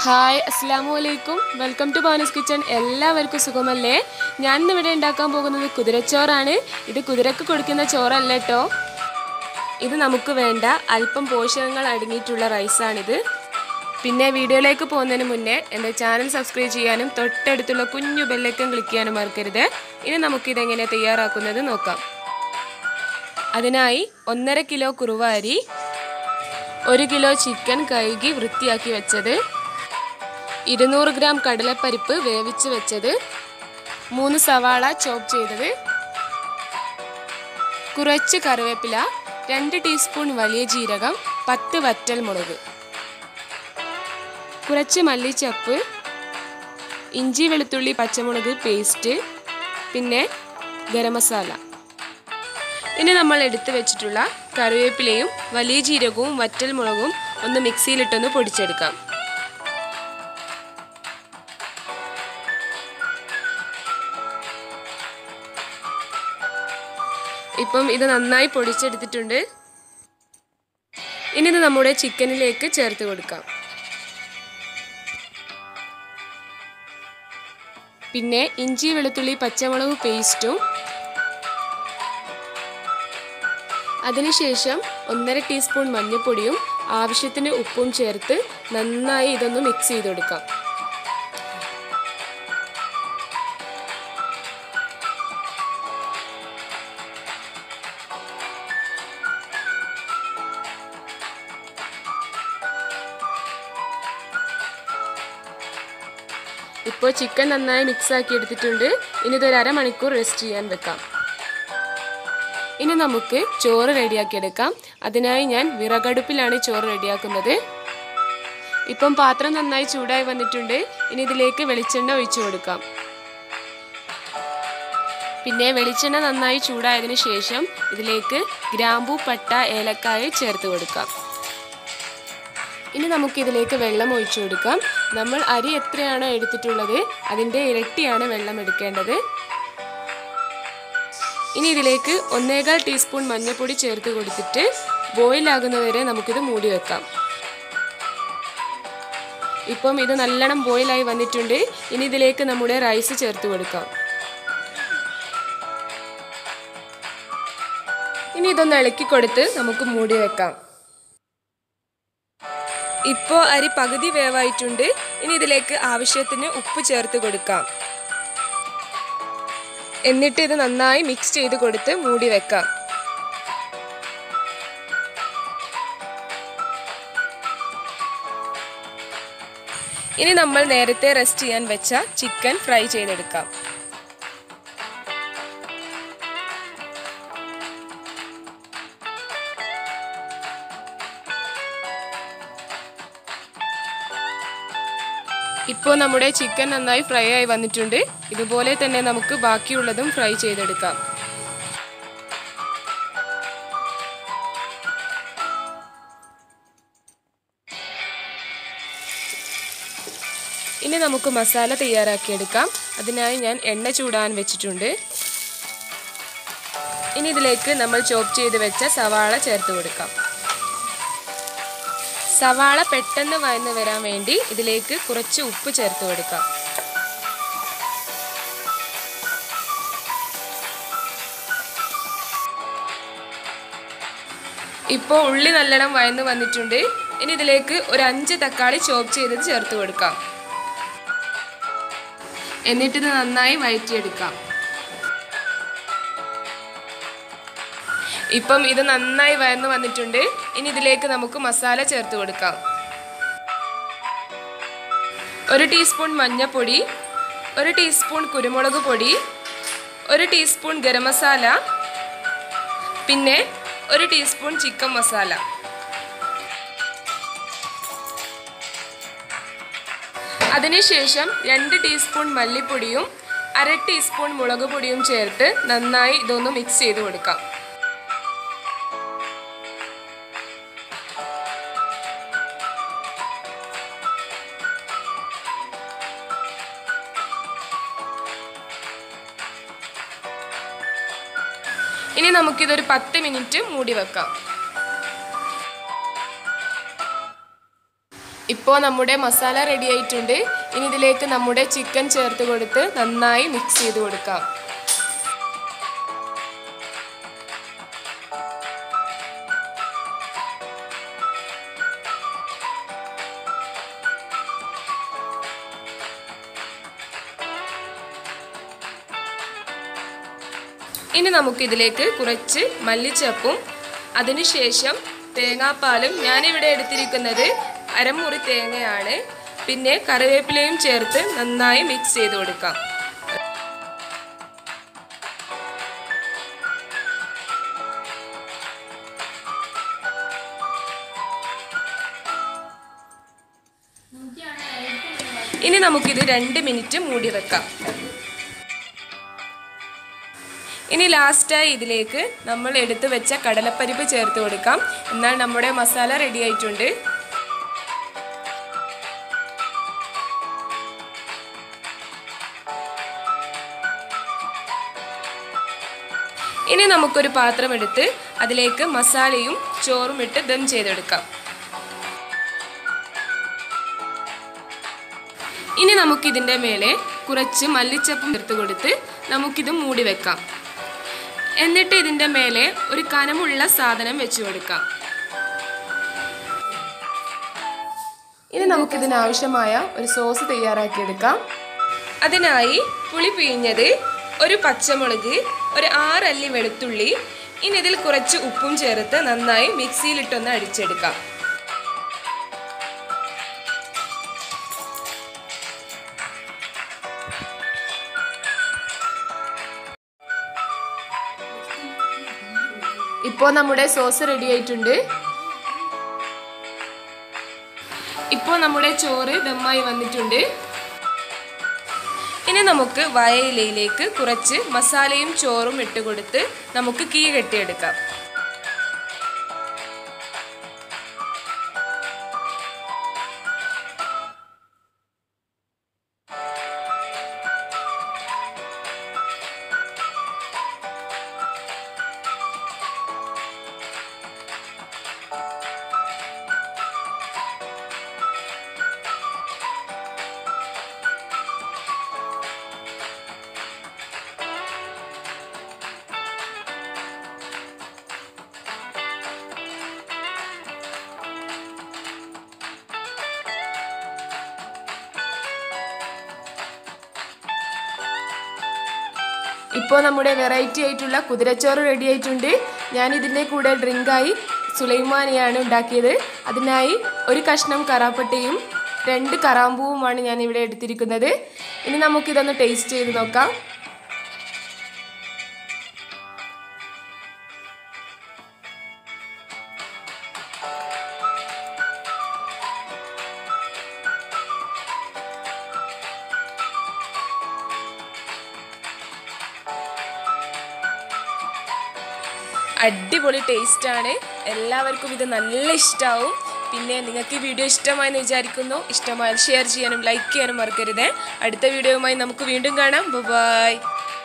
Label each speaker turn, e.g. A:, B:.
A: hi അസ്സാമു അലൈക്കും welcome to ബാനസ് kitchen എല്ലാവർക്കും സുഖമല്ലേ ഞാൻ ഇന്ന് ഇവിടെ ഉണ്ടാക്കാൻ പോകുന്നത് കുതിരച്ചോറാണ് ഇത് കുതിരക്ക് കൊടുക്കുന്ന ചോറല്ല കേട്ടോ ഇത് നമുക്ക് വേണ്ട അല്പം പോഷകങ്ങൾ അടങ്ങിയിട്ടുള്ള റൈസാണിത് പിന്നെ വീഡിയോയിലേക്ക് പോകുന്നതിന് മുന്നേ എൻ്റെ ചാനൽ സബ്സ്ക്രൈബ് ചെയ്യാനും തൊട്ടടുത്തുള്ള കുഞ്ഞു ബെല്ലൈക്കൻ ക്ലിക്ക് ചെയ്യാനും മറക്കരുത് ഇനി നമുക്കിതെങ്ങനെ തയ്യാറാക്കുന്നത് നോക്കാം അതിനായി ഒന്നര കിലോ കുറുവ അരി ഒരു കിലോ ചിക്കൻ കഴുകി വൃത്തിയാക്കി വെച്ചത് ഇരുന്നൂറ് ഗ്രാം കടലപ്പരിപ്പ് വേവിച്ച് വെച്ചത് മൂന്ന് സവാള ചോപ്പ് ചെയ്തത് കുറച്ച് കറിവേപ്പില രണ്ട് ടീസ്പൂൺ വലിയ ജീരകം പത്ത് വറ്റൽ മുളക് കുറച്ച് മല്ലിച്ചപ്പ് ഇഞ്ചി വെളുത്തുള്ളി പച്ചമുളക് പേസ്റ്റ് പിന്നെ ഗരം മസാല ഇനി നമ്മൾ എടുത്തു വെച്ചിട്ടുള്ള കറിവേപ്പിലയും വലിയ ജീരകവും വറ്റൽ മുളകും ഒന്ന് മിക്സിയിലിട്ടൊന്ന് പൊടിച്ചെടുക്കാം ഇപ്പം ഇത് നന്നായി പൊടിച്ചെടുത്തിട്ടുണ്ട് ഇനി ഇത് നമ്മുടെ ചിക്കനിലേക്ക് ചേർത്ത് കൊടുക്കാം പിന്നെ ഇഞ്ചി വെളുത്തുള്ളി പച്ചമുളക് പേസ്റ്റും അതിനുശേഷം ഒന്നര ടീസ്പൂൺ മഞ്ഞൾപ്പൊടിയും ആവശ്യത്തിന് ഉപ്പും ചേർത്ത് നന്നായി ഇതൊന്ന് മിക്സ് ചെയ്ത് കൊടുക്കാം ഇപ്പോൾ ചിക്കൻ നന്നായി മിക്സ് ആക്കി എടുത്തിട്ടുണ്ട് ഇനി ഇതൊരു അരമണിക്കൂർ റെസ്റ്റ് ചെയ്യാൻ വെക്കാം ഇനി നമുക്ക് ചോറ് റെഡിയാക്കി എടുക്കാം അതിനായി ഞാൻ വിറകടുപ്പിലാണ് ചോറ് റെഡിയാക്കുന്നത് ഇപ്പം പാത്രം നന്നായി ചൂടായി വന്നിട്ടുണ്ട് ഇനി ഇതിലേക്ക് വെളിച്ചെണ്ണ ഒഴിച്ചു കൊടുക്കാം പിന്നെ വെളിച്ചെണ്ണ നന്നായി ചൂടായതിനു ശേഷം ഇതിലേക്ക് ഗ്രാമ്പു പട്ട ഏലക്കായ ചേർത്ത് കൊടുക്കാം ഇനി നമുക്ക് ഇതിലേക്ക് വെള്ളം ഒഴിച്ചു കൊടുക്കാം നമ്മൾ അരി എത്രയാണോ എടുത്തിട്ടുള്ളത് അതിൻ്റെ ഇരട്ടിയാണ് വെള്ളം എടുക്കേണ്ടത് ഇനി ഇതിലേക്ക് ഒന്നേകാൽ ടീസ്പൂൺ മഞ്ഞൾപ്പൊടി ചേർത്ത് കൊടുത്തിട്ട് ബോയിൽ ആകുന്നവരെ നമുക്കിത് മൂടി വെക്കാം ഇപ്പം ഇത് നല്ലോണം ബോയിലായി വന്നിട്ടുണ്ട് ഇനി ഇതിലേക്ക് നമ്മുടെ റൈസ് ചേർത്ത് കൊടുക്കാം ഇനി ഇതൊന്ന് ഇളക്കി കൊടുത്ത് നമുക്ക് മൂടി വെക്കാം ഇപ്പോൾ അരി പകുതി വേവായിട്ടുണ്ട് ഇനി ഇതിലേക്ക് ആവശ്യത്തിന് ഉപ്പ് ചേർത്ത് കൊടുക്കാം എന്നിട്ട് ഇത് നന്നായി മിക്സ് ചെയ്ത് കൊടുത്ത് മൂടി വെക്കാം ഇനി നമ്മൾ നേരത്തെ റെസ്റ്റ് ചെയ്യാൻ വെച്ച ചിക്കൻ ഫ്രൈ ചെയ്തെടുക്കാം ഇപ്പോൾ നമ്മുടെ ചിക്കൻ നന്നായി ഫ്രൈ ആയി വന്നിട്ടുണ്ട് ഇതുപോലെ തന്നെ നമുക്ക് ബാക്കിയുള്ളതും ഫ്രൈ ചെയ്തെടുക്കാം ഇനി നമുക്ക് മസാല തയ്യാറാക്കിയെടുക്കാം അതിനായി ഞാൻ എണ്ണ ചൂടാൻ വെച്ചിട്ടുണ്ട് ഇനി ഇതിലേക്ക് നമ്മൾ ചോപ്പ് ചെയ്ത് വെച്ച സവാള ചേർത്ത് കൊടുക്കാം സവാള പെട്ടെന്ന് വഴന്ന് വരാൻ വേണ്ടി ഇതിലേക്ക് കുറച്ച് ഉപ്പ് ചേർത്ത് കൊടുക്കാം ഇപ്പോൾ ഉള്ളി നല്ലോണം വഴന്ന് വന്നിട്ടുണ്ട് ഇനി ഇതിലേക്ക് ഒരു അഞ്ച് തക്കാളി ചോപ്പ് ചെയ്തത് ചേർത്ത് കൊടുക്കാം എന്നിട്ടിത് നന്നായി വഴറ്റിയെടുക്കാം ഇപ്പം ഇത് നന്നായി വയർന്നു വന്നിട്ടുണ്ട് ഇനി ഇതിലേക്ക് നമുക്ക് മസാല ചേർത്ത് കൊടുക്കാം ഒരു ടീസ്പൂൺ മഞ്ഞൾപ്പൊടി ഒരു ടീസ്പൂൺ കുരുമുളക് പൊടി ഒരു ടീസ്പൂൺ ഗരം മസാല പിന്നെ ഒരു ടീസ്പൂൺ ചിക്കൻ മസാല അതിനുശേഷം രണ്ട് ടീസ്പൂൺ മല്ലിപ്പൊടിയും അര ടീസ്പൂൺ മുളക് പൊടിയും ചേർത്ത് നന്നായി ഇതൊന്ന് മിക്സ് ചെയ്ത് കൊടുക്കാം ഇനി നമുക്കിതൊരു പത്ത് മിനിറ്റ് മൂടി വെക്കാം ഇപ്പോൾ നമ്മുടെ മസാല റെഡി ആയിട്ടുണ്ട് ഇനി ഇതിലേക്ക് നമ്മുടെ ചിക്കൻ ചേർത്ത് കൊടുത്ത് നന്നായി മിക്സ് ചെയ്ത് കൊടുക്കാം ഇനി നമുക്കിതിലേക്ക് കുറച്ച് മല്ലിച്ചപ്പും അതിനുശേഷം തേങ്ങാപ്പാലും ഞാനിവിടെ എടുത്തിരിക്കുന്നത് അരമുറി തേങ്ങയാണ് പിന്നെ കറിവേപ്പിലയും ചേർത്ത് നന്നായി മിക്സ് ചെയ്ത് കൊടുക്കാം ഇനി നമുക്കിത് രണ്ട് മിനിറ്റ് മൂടി വെക്കാം ഇനി ലാസ്റ്റായി ഇതിലേക്ക് നമ്മൾ എടുത്തു വെച്ച കടലപ്പരിപ്പ് ചേർത്ത് കൊടുക്കാം എന്നാൽ നമ്മുടെ മസാല റെഡി ആയിട്ടുണ്ട് ഇനി നമുക്കൊരു പാത്രം എടുത്ത് അതിലേക്ക് മസാലയും ചോറും ഇട്ട് ദം ചെയ്തെടുക്കാം ഇനി നമുക്കിതിൻ്റെ മേലെ കുറച്ച് മല്ലിച്ചപ്പും ചേർത്ത് കൊടുത്ത് നമുക്കിത് മൂടി വെക്കാം എന്നിട്ട് ഇതിൻ്റെ മേലെ ഒരു കനമുള്ള സാധനം വെച്ച് കൊടുക്കാം ഇനി നമുക്കിതിനാവശ്യമായ ഒരു സോസ് തയ്യാറാക്കിയെടുക്കാം അതിനായി പുളി പിഴിഞ്ഞത് ഒരു പച്ചമുളക് ഒരു ആറല്ലി വെളുത്തുള്ളി ഇനി ഇതിൽ കുറച്ച് ഉപ്പും ചേർത്ത് നന്നായി മിക്സിയിലിട്ടൊന്ന് അടിച്ചെടുക്കാം ഇപ്പോൾ നമ്മുടെ സോസ് റെഡി ആയിട്ടുണ്ട് ഇപ്പോൾ നമ്മുടെ ചോറ് ദമ്മായി വന്നിട്ടുണ്ട് ഇനി നമുക്ക് വയയിലയിലേക്ക് കുറച്ച് മസാലയും ചോറും ഇട്ട് കൊടുത്ത് നമുക്ക് കീ കെട്ടിയെടുക്കാം ഇപ്പോൾ നമ്മുടെ വെറൈറ്റി ആയിട്ടുള്ള കുതിരച്ചോറ് റെഡി ആയിട്ടുണ്ട് ഞാൻ ഇതിൻ്റെ കൂടെ ഡ്രിങ്കായി സുലൈമാനിയാണ് ഉണ്ടാക്കിയത് അതിനായി ഒരു കഷ്ണം കറാപ്പട്ടയും രണ്ട് കറാമ്പൂവുമാണ് ഞാൻ ഇവിടെ എടുത്തിരിക്കുന്നത് ഇനി നമുക്കിതൊന്ന് ടേസ്റ്റ് ചെയ്ത് നോക്കാം അടിപൊളി ടേസ്റ്റാണ് എല്ലാവർക്കും ഇത് നല്ല ഇഷ്ടമാവും പിന്നെ നിങ്ങൾക്ക് ഈ വീഡിയോ ഇഷ്ടമായെന്ന് വിചാരിക്കുന്നു ഇഷ്ടമായാൽ ഷെയർ ചെയ്യാനും ലൈക്ക് ചെയ്യാനും മറക്കരുത് അടുത്ത വീഡിയോയുമായി നമുക്ക് വീണ്ടും കാണാം ബൈ